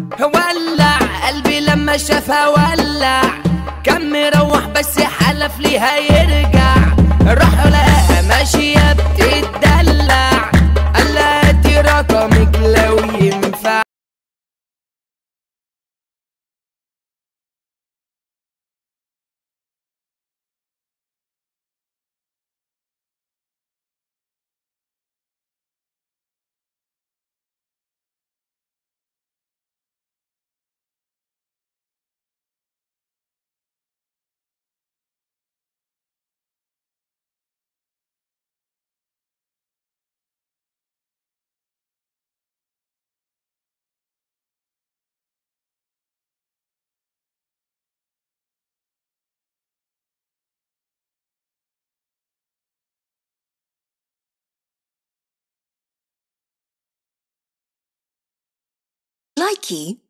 ولع قلبي لما شافها ولع كان مروح بس حلف لي هيرجع راح لقاها ماشية بتدلع قال لها هاتي رقمك لو ينفع Likey